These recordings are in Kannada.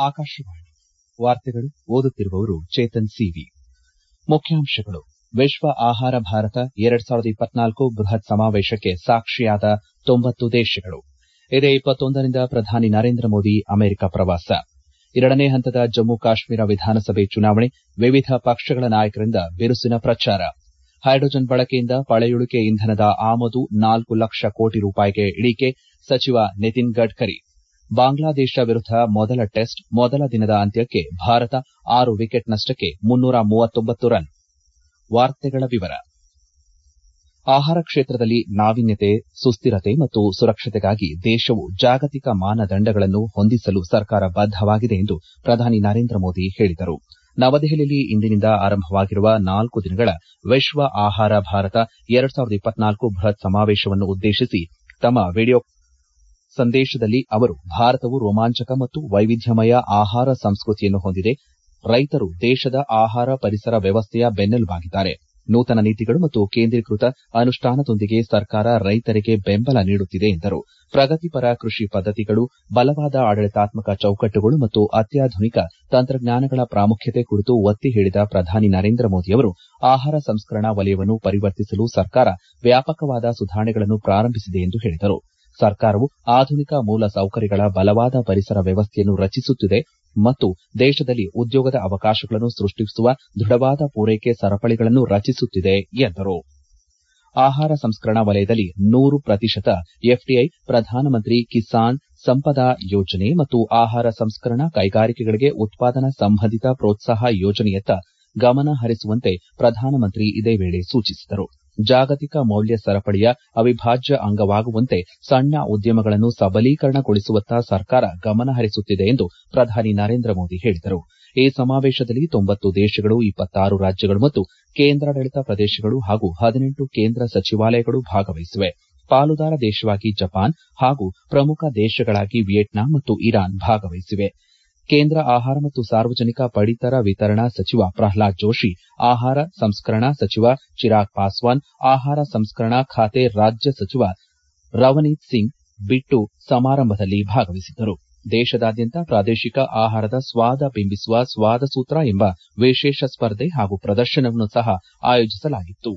ಆಕಾಶವಾಣಿ ವಾರ್ತೆಗಳು ಓದುತ್ತಿರುವವರು ಚೇತನ್ ಸಿವಿ ಮುಖ್ಯಾಂಶಗಳು ವಿಶ್ವ ಆಹಾರ ಭಾರತ ಎರಡ್ ಸಾವಿರದ ಇಪ್ಪತ್ನಾಲ್ಕು ಬೃಹತ್ ಸಮಾವೇಶಕ್ಕೆ ಸಾಕ್ಷಿಯಾದ ತೊಂಬತ್ತು ದೇಶಗಳು ಇದೇ ಇಪ್ಪತ್ತೊಂದರಿಂದ ಪ್ರಧಾನಿ ನರೇಂದ್ರ ಮೋದಿ ಅಮೆರಿಕ ಪ್ರವಾಸ ಎರಡನೇ ಹಂತದ ಜಮ್ಮು ಕಾಶ್ಮೀರ ವಿಧಾನಸಭೆ ಚುನಾವಣೆ ವಿವಿಧ ಪಕ್ಷಗಳ ನಾಯಕರಿಂದ ಬಿರುಸಿನ ಪ್ರಚಾರ ಹೈಡ್ರೋಜನ್ ಬಳಕೆಯಿಂದ ಪಳೆಯುಳಿಕೆ ಇಂಧನದ ಆಮದು ನಾಲ್ಕು ಲಕ್ಷ ಕೋಟಿ ರೂಪಾಯಿಗೆ ಇಳಿಕೆ ಸಚಿವ ನಿತಿನ್ ಗಡ್ಕರಿ ಬಾಂಗ್ಲಾದೇಶ ವಿರುದ್ದ ಮೊದಲ ಟೆಸ್ಟ್ ಮೊದಲ ದಿನದ ಅಂತ್ಯಕ್ಕೆ ಭಾರತ ಆರು ವಿಕೆಟ್ ನಷ್ಟಕ್ಕೆ ಮುನ್ನೂರ ಮೂವತ್ತೊಂಬತ್ತು ರನ್ ಆಹಾರ ಕ್ಷೇತ್ರದಲ್ಲಿ ನಾವೀನ್ಯತೆ ಸುಸ್ದಿರತೆ ಮತ್ತು ಸುರಕ್ಷತೆಗಾಗಿ ದೇಶವು ಜಾಗತಿಕ ಮಾನದಂಡಗಳನ್ನು ಹೊಂದಿಸಲು ಸರ್ಕಾರ ಬದ್ದವಾಗಿದೆ ಎಂದು ಪ್ರಧಾನಿ ನರೇಂದ್ರ ಮೋದಿ ಹೇಳಿದರು ನವದೆಹಲಿಯಲ್ಲಿ ಇಂದಿನಿಂದ ಆರಂಭವಾಗಿರುವ ನಾಲ್ಕು ದಿನಗಳ ವಿಶ್ವ ಆಹಾರ ಭಾರತ ಎರಡ್ ಸಾವಿರದ ಇಪ್ಪತ್ನಾಲ್ಕು ಬೃಹತ್ ಸಮಾವೇಶವನ್ನು ಉದ್ದೇಶಿಸಿ ತಮ್ಮ ವಿಡಿಯೋ ಸಂದೇಶದಲ್ಲಿ ಅವರು ಭಾರತವು ರೋಮಾಂಚಕ ಮತ್ತು ವೈವಿಧ್ಯಮಯ ಆಹಾರ ಸಂಸ್ಕೃತಿಯನ್ನು ಹೊಂದಿದೆ ರೈತರು ದೇಶದ ಆಹಾರ ಪರಿಸರ ವ್ಯವಸ್ಥೆಯ ಬೆನ್ನೆಲುಬಾಗಿದ್ದಾರೆ ನೂತನ ನೀತಿಗಳು ಮತ್ತು ಕೇಂದ್ರೀಕೃತ ಅನುಷ್ಠಾನದೊಂದಿಗೆ ಸರ್ಕಾರ ರೈತರಿಗೆ ಬೆಂಬಲ ನೀಡುತ್ತಿದೆ ಎಂದರು ಪ್ರಗತಿಪರ ಕೃಷಿ ಪದ್ದತಿಗಳು ಬಲವಾದ ಆಡಳಿತಾತ್ಮಕ ಚೌಕಟ್ಟುಗಳು ಮತ್ತು ಅತ್ಯಾಧುನಿಕ ತಂತ್ರಜ್ಞಾನಗಳ ಪ್ರಾಮುಖ್ಯತೆ ಕುರಿತು ಒತ್ತಿ ಹೇಳಿದ ಪ್ರಧಾನಿ ನರೇಂದ್ರ ಮೋದಿ ಅವರು ಆಹಾರ ಸಂಸ್ಕರಣಾ ವಲಯವನ್ನು ಪರಿವರ್ತಿಸಲು ಸರ್ಕಾರ ವ್ಯಾಪಕವಾದ ಸುಧಾರಣೆಗಳನ್ನು ಪ್ರಾರಂಭಿಸಿದೆ ಎಂದು ಹೇಳಿದರು ಸರ್ಕಾರವು ಆಧುನಿಕ ಮೂಲ ಸೌಕರ್ಯಗಳ ಬಲವಾದ ಪರಿಸರ ವ್ಯವಸ್ಥೆಯನ್ನು ರಚಿಸುತ್ತಿದೆ ಮತ್ತು ದೇಶದಲ್ಲಿ ಉದ್ಯೋಗದ ಅವಕಾಶಗಳನ್ನು ಸೃಷ್ಟಿಸುವ ದೃಢವಾದ ಪೂರೈಕೆ ಸರಪಳಿಗಳನ್ನು ರಚಿಸುತ್ತಿದೆ ಎಂದರು ಆಹಾರ ಸಂಸ್ಕರಣಾ ವಲಯದಲ್ಲಿ ನೂರು ಪ್ರತಿಶತ ಎಫ್ಡಿಐ ಪ್ರಧಾನಮಂತ್ರಿ ಕಿಸಾನ್ ಸಂಪದಾ ಯೋಜನೆ ಮತ್ತು ಆಹಾರ ಸಂಸ್ಕರಣಾ ಕೈಗಾರಿಕೆಗಳಿಗೆ ಉತ್ಪಾದನಾ ಸಂಬಂಧಿತ ಪ್ರೋತ್ಸಾಹ ಯೋಜನೆಯತ್ತ ಗಮನ ಹರಿಸುವಂತೆ ಪ್ರಧಾನಮಂತ್ರಿ ಇದೇ ವೇಳೆ ಸೂಚಿಸಿದರು ಜಾಗತಿಕ ಮೌಲ್ಯ ಸರಪಳಿಯ ಅವಿಭಾಜ್ಯ ಅಂಗವಾಗುವಂತೆ ಸಣ್ಣ ಉದ್ಯಮಗಳನ್ನು ಸಬಲೀಕರಣಗೊಳಿಸುವತ್ತ ಸರ್ಕಾರ ಗಮನ ಹರಿಸುತ್ತಿದೆ ಎಂದು ಪ್ರಧಾನಿ ನರೇಂದ್ರ ಮೋದಿ ಹೇಳಿದರು ಈ ಸಮಾವೇಶದಲ್ಲಿ ತೊಂಬತ್ತು ದೇಶಗಳು ಇಪ್ಪತ್ತಾರು ರಾಜ್ಯಗಳು ಮತ್ತು ಕೇಂದ್ರಾಡಳಿತ ಪ್ರದೇಶಗಳು ಹಾಗೂ ಹದಿನೆಂಟು ಕೇಂದ್ರ ಸಚಿವಾಲಯಗಳು ಭಾಗವಹಿಸಿವೆ ಪಾಲುದಾರ ದೇಶವಾಗಿ ಜಪಾನ್ ಹಾಗೂ ಪ್ರಮುಖ ದೇಶಗಳಾಗಿ ವಿಯೆಟ್ನಾಂ ಮತ್ತು ಇರಾನ್ ಭಾಗವಹಿಸಿವೆ ಕೇಂದ್ರ ಆಹಾರ ಮತ್ತು ಸಾರ್ವಜನಿಕ ಪಡಿತರ ವಿತರಣಾ ಸಚಿವ ಪ್ರಹ್ಲಾದ್ ಜೋಶಿ ಆಹಾರ ಸಂಸ್ಕರಣಾ ಸಚಿವ ಚಿರಾಗ್ ಪಾಸ್ವಾನ್ ಆಹಾರ ಸಂಸ್ಕರಣಾ ಖಾತೆ ರಾಜ್ಯ ಸಚಿವ ರವನೀತ್ ಸಿಂಗ್ ಬಿಟ್ಟು ಸಮಾರಂಭದಲ್ಲಿ ಭಾಗವಹಿಸಿದ್ದರು ದೇಶದಾದ್ಯಂತ ಪ್ರಾದೇಶಿಕ ಆಹಾರದ ಸ್ವಾದ ಬಿಂಬಿಸುವ ಸ್ವಾದ ಸೂತ್ರ ಎಂಬ ವಿಶೇಷ ಸ್ಪರ್ಧೆ ಹಾಗೂ ಪ್ರದರ್ಶನವನ್ನು ಸಹ ಆಯೋಜಿಸಲಾಗಿತ್ತು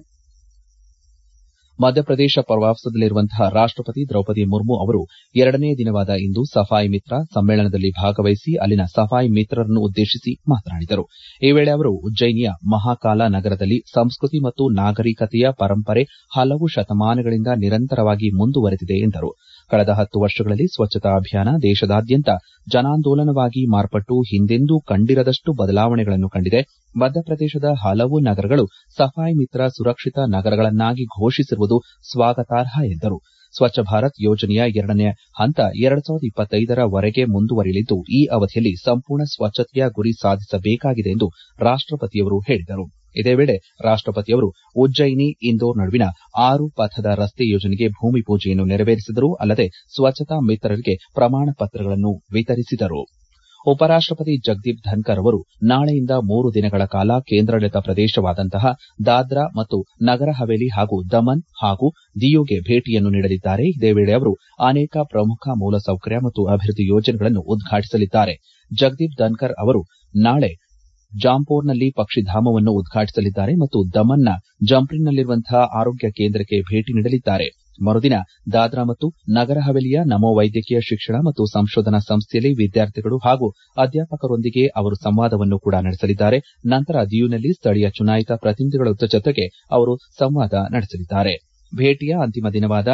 ಮಧ್ಯಪ್ರದೇಶ ಪ್ರವಾಸದಲ್ಲಿರುವಂತಹ ರಾಷ್ಟಪತಿ ದ್ರೌಪದಿ ಮುರ್ಮು ಅವರು ಎರಡನೇ ದಿನವಾದ ಇಂದು ಸಫಾಯಿ ಮಿತ್ರ ಸಮ್ಮೇಳನದಲ್ಲಿ ಭಾಗವಹಿಸಿ ಅಲ್ಲಿನ ಸಫಾಯಿ ಮಿತ್ರರನ್ನು ಉದ್ದೇಶಿಸಿ ಮಾತನಾಡಿದರು ಈ ವೇಳೆ ಅವರು ಉಜ್ಜಯಿನಿಯ ಮಹಾಕಾಲ ನಗರದಲ್ಲಿ ಸಂಸ್ಕೃತಿ ಮತ್ತು ನಾಗರಿಕತೆಯ ಪರಂಪರೆ ಹಲವು ಶತಮಾನಗಳಿಂದ ನಿರಂತರವಾಗಿ ಮುಂದುವರೆದಿದೆ ಎಂದರು ಕಳೆದ ಹತ್ತು ವರ್ಷಗಳಲ್ಲಿ ಸ್ವಚ್ಛತಾ ಅಭಿಯಾನ ದೇಶದಾದ್ಯಂತ ಜನಾಂದೋಲನವಾಗಿ ಮಾರ್ಪಟ್ಟು ಹಿಂದೆಂದೂ ಕಂಡಿರದಷ್ಟು ಬದಲಾವಣೆಗಳನ್ನು ಕಂಡಿದೆ ಮಧ್ಯಪ್ರದೇಶದ ಹಲವು ನಗರಗಳು ಸಫಾಯಿ ಮಿತ್ರ ಸುರಕ್ಷಿತ ನಗರಗಳನ್ನಾಗಿ ಘೋಷಿಸಿರುವುದು ಸ್ವಾಗತಾರ್ಹ ಎಂದರು ಸ್ವಚ್ಛ ಭಾರತ್ ಯೋಜನೆಯ ಎರಡನೇ ಹಂತ ಎರಡ್ ಸಾವಿರದ ಇಪ್ಪತ್ತೈದರ ವರೆಗೆ ಮುಂದುವರಿಯಲಿದ್ದು ಈ ಅವಧಿಯಲ್ಲಿ ಸಂಪೂರ್ಣ ಸ್ವಚ್ಛತೆಯ ಗುರಿ ಸಾಧಿಸಬೇಕಾಗಿದೆ ಎಂದು ರಾಷ್ಟಪತಿಯವರು ಹೇಳಿದರು ಇದೇ ವೇಳೆ ರಾಷ್ಟಪತಿಯವರು ಉಜ್ಜಯಿನಿ ಇಂದೋರ್ ನಡುವಿನ ಆರು ಪಥದ ರಸ್ತೆ ಯೋಜನೆಗೆ ಭೂಮಿ ಪೂಜೆಯನ್ನು ನೆರವೇರಿಸಿದರು ಅಲ್ಲದೆ ಸ್ವಚ್ಛತಾ ಮಿತ್ರರಿಗೆ ಪ್ರಮಾಣ ಪತ್ರಗಳನ್ನು ವಿತರಿಸಿದರು ಉಪರಾಷ್ಟಪತಿ ಜಗದೀಪ್ ಧನ್ಕರ್ ಅವರು ನಾಳೆಯಿಂದ ಮೂರು ದಿನಗಳ ಕಾಲ ಕೇಂದ್ರಾಡಳಿತ ಪ್ರದೇಶವಾದಂತಹ ದಾದ್ರಾ ಮತ್ತು ನಗರ ಹವೇಲಿ ಹಾಗೂ ದಮನ್ ಹಾಗೂ ದಿಯುಗೆ ಭೇಟಿಯನ್ನು ನೀಡಲಿದ್ದಾರೆ ಇದೇ ವೇಳೆ ಅವರು ಅನೇಕ ಪ್ರಮುಖ ಮೂಲಸೌಕರ್ಯ ಮತ್ತು ಅಭಿವೃದ್ಧಿ ಯೋಜನೆಗಳನ್ನು ಉದ್ಘಾಟಿಸಲಿದ್ದಾರೆ ಜಗದೀಪ್ ಧನ್ಕರ್ ಅವರು ನಾಳೆ ಜಾಂಪೋರ್ನಲ್ಲಿ ಪಕ್ಷಿಧಾಮವನ್ನು ಉದ್ಘಾಟಿಸಲಿದ್ದಾರೆ ಮತ್ತು ದಮನ್ನ ಜಂಪ್ಲಿನಲ್ಲಿರುವಂತಹ ಆರೋಗ್ಯ ಕೇಂದ್ರಕ್ಕೆ ಭೇಟಿ ನೀಡಲಿದ್ದಾರೆ ಮರುದಿನ ದಾದ್ರಾ ಮತ್ತು ನಗರ ಹವೇಲಿಯ ನಮೋ ವೈದ್ಯಕೀಯ ಶಿಕ್ಷಣ ಮತ್ತು ಸಂಶೋಧನಾ ಸಂಸ್ಥೆಯಲ್ಲಿ ವಿದ್ಯಾರ್ಥಿಗಳು ಹಾಗೂ ಅಧ್ಯಾಪಕರೊಂದಿಗೆ ಅವರು ಸಂವಾದವನ್ನು ಕೂಡ ನಡೆಸಲಿದ್ದಾರೆ ನಂತರ ದಿಯುನಲ್ಲಿ ಸ್ಥಳೀಯ ಚುನಾಯಿತ ಪ್ರತಿನಿಧಿಗಳ ಜೊತೆಗೆ ಅವರು ಸಂವಾದ ನಡೆಸಲಿದ್ದಾರೆ ಭೇಟಿಯ ಅಂತಿಮ ದಿನವಾದ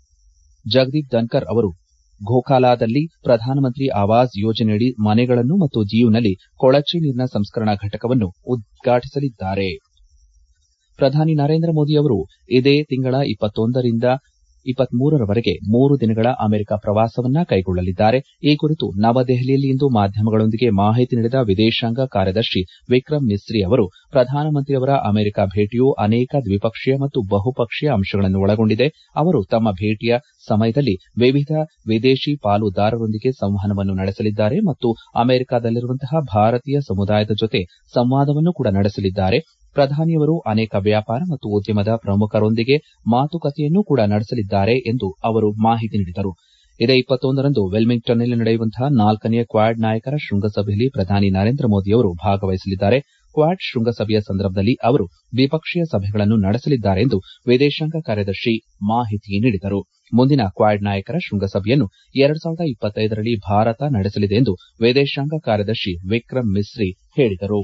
ಜಗದೀಪ್ ಧನ್ಕರ್ ಅವರು ಘೋಖಾಲಾದಲ್ಲಿ ಪ್ರಧಾನಮಂತ್ರಿ ಆವಾಸ್ ಯೋಜನೆಯಡಿ ಮನೆಗಳನ್ನು ಮತ್ತು ದಿಯುನಲ್ಲಿ ಕೊಳಚೆ ನೀರಿನ ಸಂಸ್ಕರಣಾ ಘಟಕವನ್ನು ಉದ್ಘಾಟಿಸಲಿದ್ದಾರೆ ಪ್ರಧಾನಿ ನರೇಂದ್ರ ಮೋದಿ ಅವರು ಇದೇ ತಿಂಗಳ ಇಪ್ಪತ್ತೊಂದರಿಂದ ಇಪ್ಪತ್ಮೂರರವರೆಗೆ ಮೂರು ದಿನಗಳ ಅಮೆರಿಕ ಪ್ರವಾಸವನ್ನ ಕೈಗೊಳ್ಳಲಿದ್ದಾರೆ ಈ ಕುರಿತು ನವದೆಹಲಿಯಲ್ಲಿಂದು ಮಾಧ್ಯಮಗಳೊಂದಿಗೆ ಮಾಹಿತಿ ನೀಡಿದ ವಿದೇಶಾಂಗ ಕಾರ್ಯದರ್ಶಿ ವಿಕ್ರಮ್ ಮಿಸ್ರಿ ಅವರು ಪ್ರಧಾನಮಂತ್ರಿಯವರ ಅಮೆರಿಕ ಭೇಟಿಯು ಅನೇಕ ದ್ವಿಪಕ್ಷೀಯ ಮತ್ತು ಬಹುಪಕ್ಷೀಯ ಅಂಶಗಳನ್ನು ಒಳಗೊಂಡಿದೆ ಅವರು ತಮ್ಮ ಭೇಟಿಯ ಸಮಯದಲ್ಲಿ ವಿವಿಧ ವಿದೇಶಿ ಪಾಲುದಾರರೊಂದಿಗೆ ಸಂವಹನವನ್ನು ನಡೆಸಲಿದ್ದಾರೆ ಮತ್ತು ಅಮೆರಿಕದಲ್ಲಿರುವಂತಹ ಭಾರತೀಯ ಸಮುದಾಯದ ಜೊತೆ ಸಂವಾದವನ್ನು ಕೂಡ ನಡೆಸಲಿದ್ದಾರೆ ಪ್ರಧಾನಿಯವರು ಅನೇಕ ವ್ಯಾಪಾರ ಮತ್ತು ಉದ್ಯಮದ ಪ್ರಮುಖರೊಂದಿಗೆ ಮಾತುಕತೆಯನ್ನೂ ಕೂಡ ನಡೆಸಲಿದ್ದಾರೆ ಎಂದು ಅವರು ಮಾಹಿತಿ ನೀಡಿದರು ಇದೇ ಇಪ್ಪತ್ತೊಂದರಂದು ವೆಲ್ಲಿಂಗ್ಟನ್ನಲ್ಲಿ ನಡೆಯುವಂತಹ ನಾಲ್ಕನೆಯ ಕ್ವಾಡ್ ನಾಯಕರ ಶೃಂಗಸಭೆಯಲ್ಲಿ ಪ್ರಧಾನಿ ನರೇಂದ್ರ ಮೋದಿಯವರು ಭಾಗವಹಿಸಲಿದ್ದಾರೆ ಕ್ವಾಡ್ ಶೃಂಗಸಭೆಯ ಸಂದರ್ಭದಲ್ಲಿ ಅವರು ದ್ವಿಪಕ್ಷೀಯ ಸಭೆಗಳನ್ನು ನಡೆಸಲಿದ್ದಾರೆ ಎಂದು ವಿದೇಶಾಂಗ ಕಾರ್ಯದರ್ಶಿ ಮಾಹಿತಿ ನೀಡಿದರು ಮುಂದಿನ ಕ್ವಾಡ್ ನಾಯಕರ ಶೃಂಗಸಭೆಯನ್ನು ಎರಡು ಸಾವಿರದ ಇಪ್ಪತ್ತೈದರಲ್ಲಿ ಭಾರತ ನಡೆಸಲಿದೆ ಎಂದು ವಿದೇಶಾಂಗ ಕಾರ್ಯದರ್ಶಿ ವಿಕ್ರಮ್ ಮಿಸ್ರಿ ಹೇಳಿದರು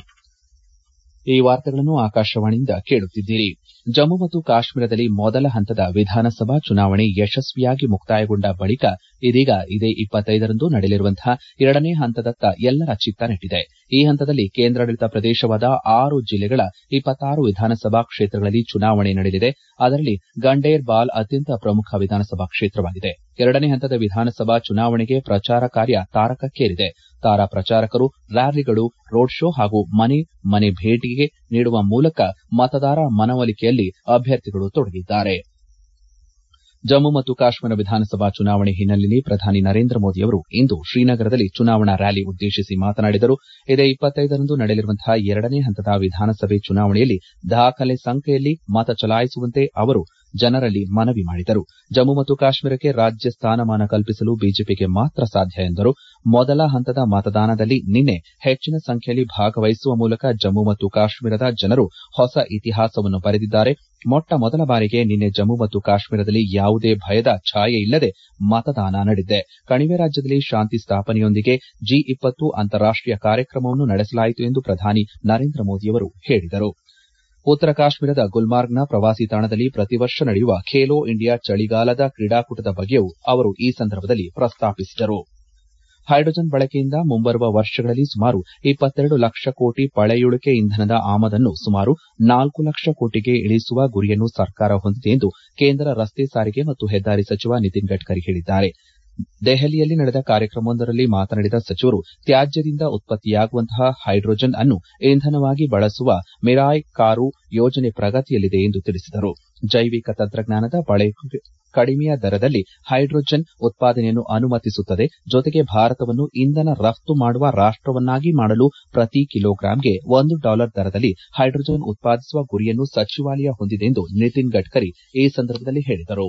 ಈ ವಾರ್ತೆಗಳನ್ನು ಆಕಾಶವಾಣಿಯಿಂದ ಕೇಳುತ್ತಿದ್ದೀರಿ ಜಮ್ಮು ಮತ್ತು ಕಾಶ್ಮೀರದಲ್ಲಿ ಮೊದಲ ಹಂತದ ವಿಧಾನಸಭಾ ಚುನಾವಣೆ ಯಶಸ್ವಿಯಾಗಿ ಮುಕ್ತಾಯಗೊಂಡ ಬಳಿಕ ಇದೀಗ ಇದೇ ಇಪ್ಪತ್ತೈದರಂದು ನಡೆಯಲಿರುವಂತಹ ಎರಡನೇ ಹಂತದತ್ತ ಎಲ್ಲರ ಚಿತ್ತ ನೆಟ್ಟಿದೆ ಈ ಹಂತದಲ್ಲಿ ಕೇಂದ್ರಾಡಳಿತ ಪ್ರದೇಶವಾದ ಆರು ಜಿಲ್ಲೆಗಳ ಇಪ್ಪತ್ತಾರು ವಿಧಾನಸಭಾ ಕ್ಷೇತ್ರಗಳಲ್ಲಿ ಚುನಾವಣೆ ನಡೆಯಲಿದೆ ಅದರಲ್ಲಿ ಗಂಡೇರ್ ಬಾಲ್ ಅತ್ಯಂತ ಪ್ರಮುಖ ವಿಧಾನಸಭಾ ಕ್ಷೇತ್ರವಾಗಿದೆ ಎರಡನೇ ಹಂತದ ವಿಧಾನಸಭಾ ಚುನಾವಣೆಗೆ ಪ್ರಚಾರ ಕಾರ್ಯ ತಾರಕಕ್ಕೇರಿದೆ ತಾರಾ ಪ್ರಚಾರಕರು ರ್ಯಾಲಿಗಳು ರೋಡ್ ಶೋ ಹಾಗೂ ಮನೆ ಮನೆ ಭೇಟಿಗೆ ನೀಡುವ ಮೂಲಕ ಮತದಾರ ಮನವೊಲಿಕೆಯಲ್ಲಿ ಅಭ್ಯರ್ಥಿಗಳು ತೊಡಗಿದ್ದಾರೆ ಜಮ್ಮು ಮತ್ತು ಕಾಶ್ಮೀರ ವಿಧಾನಸಭಾ ಚುನಾವಣೆ ಹಿನ್ನೆಲೆಯಲ್ಲಿ ಪ್ರಧಾನಿ ನರೇಂದ್ರ ಮೋದಿಯವರು ಇಂದು ಶ್ರೀನಗರದಲ್ಲಿ ಚುನಾವಣಾ ರ್ಯಾಲಿ ಉದ್ದೇಶಿಸಿ ಮಾತನಾಡಿದರು ಇದೇ ಇಪ್ಪತ್ತೈದರಂದು ನಡೆಯಲಿರುವಂತಹ ಎರಡನೇ ಹಂತದ ವಿಧಾನಸಭೆ ಚುನಾವಣೆಯಲ್ಲಿ ದಾಖಲೆ ಸಂಖ್ಯೆಯಲ್ಲಿ ಮತ ಚಲಾಯಿಸುವಂತೆ ಅವರು ಜನರಲ್ಲಿ ಮನವಿ ಮಾಡಿದರು ಜಮ್ಮು ಮತ್ತು ಕಾಶ್ಮೀರಕ್ಕೆ ರಾಜ್ಯ ಸ್ಥಾನಮಾನ ಕಲ್ಪಿಸಲು ಬಿಜೆಪಿಗೆ ಮಾತ್ರ ಸಾಧ್ಯ ಎಂದರು ಮೊದಲ ಹಂತದ ಮತದಾನದಲ್ಲಿ ನಿನ್ನೆ ಹೆಚ್ಚಿನ ಸಂಖ್ಯೆಯಲ್ಲಿ ಭಾಗವಹಿಸುವ ಮೂಲಕ ಜಮ್ಮು ಮತ್ತು ಕಾಶ್ಮೀರದ ಜನರು ಹೊಸ ಇತಿಹಾಸವನ್ನು ಬರೆದಿದ್ದಾರೆ ಮೊಟ್ಟ ಮೊದಲ ಬಾರಿಗೆ ನಿನ್ನೆ ಜಮ್ಮು ಮತ್ತು ಕಾಶ್ಮೀರದಲ್ಲಿ ಯಾವುದೇ ಭಯದ ಛಾಯೆ ಇಲ್ಲದೆ ಮತದಾನ ನಡೆದಿದೆ ಕಣಿವೆ ರಾಜ್ಯದಲ್ಲಿ ಶಾಂತಿ ಸ್ಥಾಪನೆಯೊಂದಿಗೆ ಜಿ ಇಪ್ಪತ್ತು ಅಂತಾರಾಷ್ಟೀಯ ಕಾರ್ಯಕ್ರಮವನ್ನು ನಡೆಸಲಾಯಿತು ಎಂದು ಪ್ರಧಾನಿ ನರೇಂದ್ರ ಮೋದಿಯವರು ಹೇಳಿದರು ಉತ್ತರ ಕಾಶ್ಮೀರದ ಗುಲ್ಮಾರ್ಗ್ನ ಪ್ರವಾಸಿ ತಾಣದಲ್ಲಿ ಪ್ರತಿ ವರ್ಷ ನಡೆಯುವ ಖೇಲೋ ಇಂಡಿಯಾ ಚಳಿಗಾಲದ ಕ್ರೀಡಾಕೂಟದ ಬಗ್ಗೆಯೂ ಅವರು ಈ ಸಂದರ್ಭದಲ್ಲಿ ಪ್ರಸ್ತಾಪಿಸಿದರು ಹೈಡ್ರೋಜನ್ ಬಳಕೆಯಿಂದ ಮುಂಬರುವ ವರ್ಷಗಳಲ್ಲಿ ಸುಮಾರು ಇಪ್ಪತ್ತೆರಡು ಲಕ್ಷ ಕೋಟಿ ಪಳೆಯುಳಿಕೆ ಇಂಧನದ ಆಮದನ್ನು ಸುಮಾರು ನಾಲ್ಕು ಲಕ್ಷ ಕೋಟಿಗೆ ಇಳಿಸುವ ಗುರಿಯನ್ನು ಸರ್ಕಾರ ಹೊಂದಿದೆ ಎಂದು ಕೇಂದ್ರ ರಸ್ತೆ ಸಾರಿಗೆ ಮತ್ತು ಹೆದ್ದಾರಿ ಸಚಿವ ನಿತಿನ್ ಗಡ್ಕರಿ ಹೇಳಿದ್ದಾರೆ ದೆಹಲಿಯಲ್ಲಿ ನಡೆದ ಕಾರ್ಯಕ್ರಮವೊಂದರಲ್ಲಿ ಮಾತನಾಡಿದ ಸಚಿವರು ತ್ಯಾಜ್ಯದಿಂದ ಉತ್ಪತ್ತಿಯಾಗುವಂತಹ ಹೈಡ್ರೋಜನ್ ಅನ್ನು ಇಂಧನವಾಗಿ ಬಳಸುವ ಮಿರಾಯ್ ಕಾರು ಯೋಜನೆ ಪ್ರಗತಿಯಲ್ಲಿದೆ ಎಂದು ತಿಳಿಸಿದರು ಜೈವಿಕ ತಂತ್ರಜ್ಞಾನದ ಬಳಕೆ ಕಡಿಮೆಯ ದರದಲ್ಲಿ ಹೈಡ್ರೋಜನ್ ಉತ್ಪಾದನೆಯನ್ನು ಅನುಮತಿಸುತ್ತದೆ ಜೊತೆಗೆ ಭಾರತವನ್ನು ಇಂಧನ ರಫ್ತು ಮಾಡುವ ರಾಷ್ಟವನ್ನಾಗಿ ಮಾಡಲು ಪ್ರತಿ ಕಿಲೋಗ್ರಾಂಗೆ ಒಂದು ಡಾಲರ್ ದರದಲ್ಲಿ ಹೈಡ್ರೋಜನ್ ಉತ್ಪಾದಿಸುವ ಗುರಿಯನ್ನು ಸಚಿವಾಲಯ ಹೊಂದಿದೆ ಎಂದು ನಿತಿನ್ ಗಡ್ಕರಿ ಈ ಸಂದರ್ಭದಲ್ಲಿ ಹೇಳಿದರು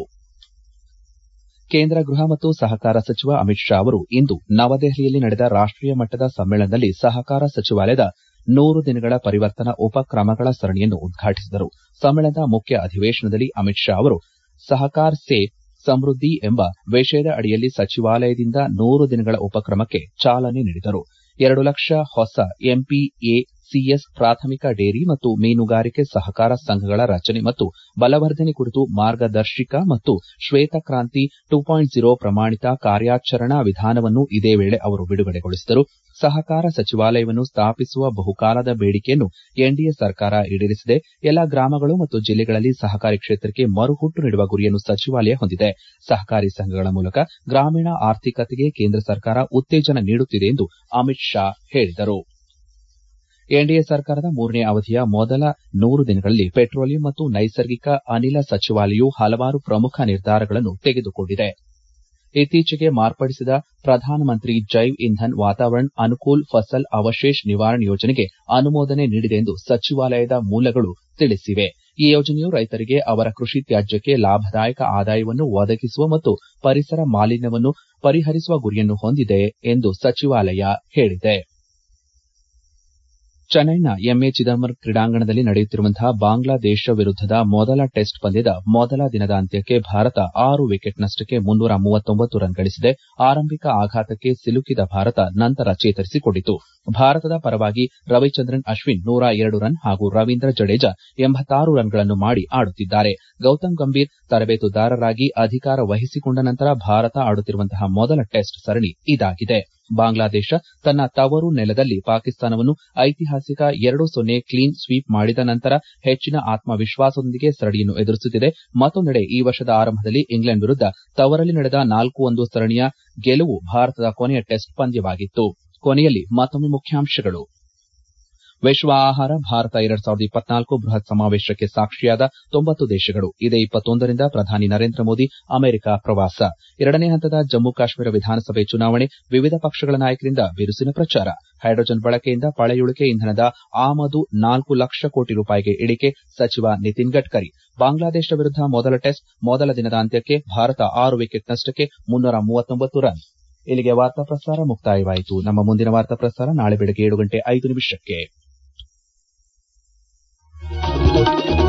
ಕೇಂದ್ರ ಗೃಹ ಮತ್ತು ಸಹಕಾರ ಸಚಿವ ಅಮಿತ್ ಶಾ ಅವರು ಇಂದು ನವದೆಹಲಿಯಲ್ಲಿ ನಡೆದ ರಾಷ್ಟೀಯ ಮಟ್ಟದ ಸಮ್ಮೇಳನದಲ್ಲಿ ಸಹಕಾರ ಸಚಿವಾಲಯದ ನೂರು ದಿನಗಳ ಪರಿವರ್ತನಾ ಉಪಕ್ರಮಗಳ ಸರಣಿಯನ್ನು ಉದ್ಘಾಟಿಸಿದರು ಸಮ್ಮೇಳನದ ಮುಖ್ಯ ಅಧಿವೇಶನದಲ್ಲಿ ಅಮಿತ್ ಶಾ ಅವರು ಸಹಕಾರ್ ಸೇ ಸಮೃದ್ಧಿ ಎಂಬ ವಿಷಯದ ಅಡಿಯಲ್ಲಿ ಸಚಿವಾಲಯದಿಂದ ನೂರು ದಿನಗಳ ಉಪಕ್ರಮಕ್ಕೆ ಚಾಲನೆ ನೀಡಿದರು ಎರಡು ಲಕ್ಷ ಹೊಸ ಎಂಪಿಎಸಿಎಸ್ ಪ್ರಾಥಮಿಕ ಡೇರಿ ಮತ್ತು ಮೀನುಗಾರಿಕೆ ಸಹಕಾರ ಸಂಘಗಳ ರಚನೆ ಮತ್ತು ಬಲವರ್ಧನೆ ಕುರಿತು ಮಾರ್ಗದರ್ಶಿಕ ಮತ್ತು ಶ್ವೇತಕ್ರಾಂತಿ ಟು ಪಾಯಿಂಟ್ ಝೀರೋ ಪ್ರಮಾಣಿತ ಕಾರ್ಯಾಚರಣಾ ವಿಧಾನವನ್ನು ಇದೇ ವೇಳೆ ಅವರು ಬಿಡುಗಡೆಗೊಳಿಸಿದರು ಸಹಕಾರ ಸಚಿವಾಲಯವನ್ನು ಸ್ಥಾಪಿಸುವ ಬಹುಕಾಲದ ಬೇಡಿಕೆಯನ್ನು ಎನ್ಡಿಎ ಸರ್ಕಾರ ಈಡೇರಿಸಿದೆ ಎಲ್ಲಾ ಗ್ರಾಮಗಳು ಮತ್ತು ಜಿಲ್ಲೆಗಳಲ್ಲಿ ಸಹಕಾರಿ ಕ್ಷೇತ್ರಕ್ಕೆ ಮರುಹುಟ್ಟು ನೀಡುವ ಗುರಿಯನ್ನು ಸಚಿವಾಲಯ ಹೊಂದಿದೆ ಸಹಕಾರಿ ಸಂಘಗಳ ಮೂಲಕ ಗ್ರಾಮೀಣ ಆರ್ಥಿಕತೆಗೆ ಕೇಂದ್ರ ಸರ್ಕಾರ ಉತ್ತೇಜನ ನೀಡುತ್ತಿದೆ ಎಂದು ಅಮಿತ್ ಶಾ ಹೇಳಿದರು ಎನ್ಡಿಎ ಸರ್ಕಾರದ ಮೂರನೇ ಅವಧಿಯ ಮೊದಲ ನೂರು ದಿನಗಳಲ್ಲಿ ಪೆಟ್ರೋಲಿಯಂ ಮತ್ತು ನೈಸರ್ಗಿಕ ಅನಿಲ ಸಚಿವಾಲಯವು ಹಲವಾರು ಪ್ರಮುಖ ನಿರ್ಧಾರಗಳನ್ನು ತೆಗೆದುಕೊಂಡಿದೆ ಇತ್ತೀಚೆಗೆ ಮಾರ್ಪಡಿಸಿದ ಪ್ರಧಾನಮಂತ್ರಿ ಜೈವ್ ಇಂಧನ್ ವಾತಾವರಣ ಅನುಕೂಲ್ ಫಸಲ್ ಅವಶೇಷ್ ನಿವಾರಣ್ ಯೋಜನೆಗೆ ಅನುಮೋದನೆ ನೀಡಿದೆ ಎಂದು ಸಚಿವಾಲಯದ ಮೂಲಗಳು ತಿಳಿಸಿವೆ ಈ ಯೋಜನೆಯು ರೈತರಿಗೆ ಅವರ ಕೃಷಿ ತ್ಯಾಜ್ಯಕ್ಕೆ ಲಾಭದಾಯಕ ಆದಾಯವನ್ನು ಒದಗಿಸುವ ಮತ್ತು ಪರಿಸರ ಮಾಲಿನ್ಯವನ್ನು ಪರಿಹರಿಸುವ ಗುರಿಯನ್ನು ಹೊಂದಿದೆ ಎಂದು ಸಚಿವಾಲಯ ಹೇಳಿದೆ ಚೆನ್ನೈನ ಎಂಎ ಚಿದಂಬರಂ ಕ್ರೀಡಾಂಗಣದಲ್ಲಿ ನಡೆಯುತ್ತಿರುವಂತಹ ಬಾಂಗ್ಲಾದೇಶ ವಿರುದ್ದದ ಮೊದಲ ಟೆಸ್ಟ್ ಪಂದ್ಯದ ಮೊದಲ ದಿನದ ಅಂತ್ಯಕ್ಕೆ ಭಾರತ ಆರು ವಿಕೆಟ್ ನಷ್ಟಕ್ಕೆ ಮುನ್ನೂರ ಮೂವತ್ತೊಂಬತ್ತು ರನ್ ಗಳಿಸಿದೆ ಆರಂಭಿಕ ಆಘಾತಕ್ಕೆ ಸಿಲುಕಿದ ಭಾರತ ನಂತರ ಚೇತರಿಸಿಕೊಂಡಿತು ಭಾರತದ ಪರವಾಗಿ ರವಿಚಂದ್ರನ್ ಅಶ್ವಿನ್ ನೂರ ಎರಡು ರನ್ ಹಾಗೂ ರವೀಂದ್ರ ಜಡೇಜಾ ಎಂಬತ್ತಾರು ರನ್ಗಳನ್ನು ಮಾಡಿ ಆಡುತ್ತಿದ್ದಾರೆ ಗೌತಮ್ ಗಂಭೀರ್ ತರಬೇತುದಾರರಾಗಿ ಅಧಿಕಾರ ವಹಿಸಿಕೊಂಡ ನಂತರ ಭಾರತ ಆಡುತ್ತಿರುವಂತಹ ಮೊದಲ ಟೆಸ್ಟ್ ಸರಣಿ ಇದಾಗಿದೆ ಬಾಂಗ್ಲಾದೇಶ ತನ್ನ ತವರು ನೆಲದಲ್ಲಿ ಪಾಕಿಸ್ತಾನವನ್ನು ಐತಿಹಾಸಿಕ ಎರಡು ಸೊನ್ನೆ ಕ್ಲೀನ್ ಸ್ವೀಪ್ ಮಾಡಿದ ನಂತರ ಹೆಚ್ಚಿನ ಆತ್ಮವಿಶ್ವಾಸದೊಂದಿಗೆ ಸರಣಿಯನ್ನು ಎದುರಿಸುತ್ತಿದೆ ಮತ್ತೊಂದೆಡೆ ಈ ವರ್ಷದ ಆರಂಭದಲ್ಲಿ ಇಂಗ್ಲೆಂಡ್ ವಿರುದ್ದ ತವರಲ್ಲಿ ನಡೆದ ನಾಲ್ಕು ಒಂದು ಸರಣಿಯ ಗೆಲುವು ಭಾರತದ ಕೊನೆಯ ಟೆಸ್ಟ್ ಪಂದ್ಯವಾಗಿತ್ತು ಕೊನೆಯಲ್ಲಿ ಮತ್ತೊಮ್ಮೆ ಮುಖ್ಯಾಂಶಗಳು ವಿಶ್ವ ಆಹಾರ ಭಾರತ ಎರಡ್ ಸಾವಿರದ ಇಪ್ಪತ್ನಾಲ್ಕು ಬೃಹತ್ ಸಮಾವೇಶಕ್ಕೆ ಸಾಕ್ಷಿಯಾದ ತೊಂಬತ್ತು ದೇಶಗಳು ಇದೇ ಇಪ್ಪತ್ತೊಂದರಿಂದ ಪ್ರಧಾನಿ ನರೇಂದ್ರ ಮೋದಿ ಅಮೆರಿಕ ಪ್ರವಾಸ ಎರಡನೇ ಹಂತದ ಜಮ್ಮು ಕಾಶ್ಮೀರ ವಿಧಾನಸಭೆ ಚುನಾವಣೆ ವಿವಿಧ ಪಕ್ಷಗಳ ನಾಯಕರಿಂದ ಬಿರುಸಿನ ಪ್ರಚಾರ ಹೈಡ್ರೋಜನ್ ಬಳಕೆಯಿಂದ ಪಳೆಯುಳಿಕೆ ಇಂಧನದ ಆಮದು ನಾಲ್ಕು ಲಕ್ಷ ಕೋಟಿ ರೂಪಾಯಿಗೆ ಇಳಿಕೆ ಸಚಿವ ನಿತಿನ್ ಗಡ್ಕರಿ ಬಾಂಗ್ಲಾದೇಶ ವಿರುದ್ಧ ಮೊದಲ ಟೆಸ್ಟ್ ಮೊದಲ ದಿನದ ಅಂತ್ಯಕ್ಕೆ ಭಾರತ ಆರು ವಿಕೆಟ್ ನಷ್ಟಕ್ಕೆ ಮುನ್ನೂರ ಮೂವತ್ತೊಂಬತ್ತು ರನ್ ಇಲ್ಲಿಗೆ ವಾರ್ತಾ ಪ್ರಸಾರ ಮುಕ್ತಾಯವಾಯಿತು ನಮ್ಮ ಮುಂದಿನ ವಾರ್ತಾ ಪ್ರಸಾರ ನಾಳೆ ಬೆಳಗ್ಗೆ ಏಳು ಗಂಟೆ ಐದು ನಿಮಿಷಕ್ಕೆ